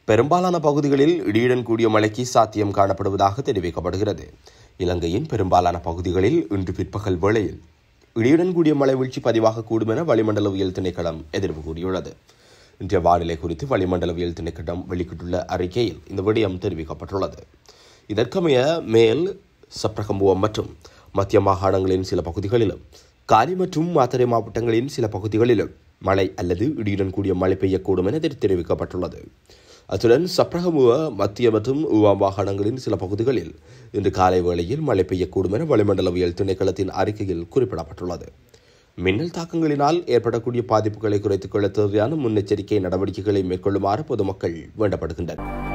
பெரும்பாலான பகுதிகளில் இடியுடன் கூடிய மழைக்கு சாத்தியம் காணப்படுவதாக தெரிவிக்கப்படுகிறது இலங்கையின் பெரும்பாலான பகுதிகளில் இன்று பிற்பகல் வேளையில் இடியுடன் கூடிய மழை வீழ்ச்சி பதிவாகக்கூடும் என வளிமண்டலவியல் திணைக்களம் எதிர்ப்பு கூறியுள்ளது இன்றைய வானிலை குறித்து வளிமண்டலவியல் திணைக்களம் வெளியிட்டுள்ள அறிக்கையில் இந்த விடயம் தெரிவிக்கப்பட்டுள்ளது இதற்கமைய மேல் சப்ரகம்புவம் மற்றும் மத்திய மாகாணங்களின் சில பகுதிகளிலும் காலி மற்றும் மாத்தறை மாவட்டங்களின் சில பகுதிகளிலும் மழை அல்லது இடியுடன் கூடிய மழை பெய்யக்கூடும் என தெரி- தெரிவிக்கப்பட்டுள்ளது அத்துடன் சப்ரகமுவ மத்திய மற்றும் உவா மாகாணங்களின் சில பகுதிகளில் இன்று காலை வேளையில் மழை பெய்யக்கூடும் என வளிமண்டலவியல் திணைக்களத்தின் அறிக்கையில் குறிப்பிடப்பட்டுள்ளது மின்னல் தாக்கங்களினால் ஏற்படக்கூடிய பாதிப்புகளை குறைத்துக் கொள்ள தேவையான முன்னெச்சரிக்கை நடவடிக்கைகளை மேற்கொள்ளுமாறு பொதுமக்கள் வேண்டப்படுகின்றனர்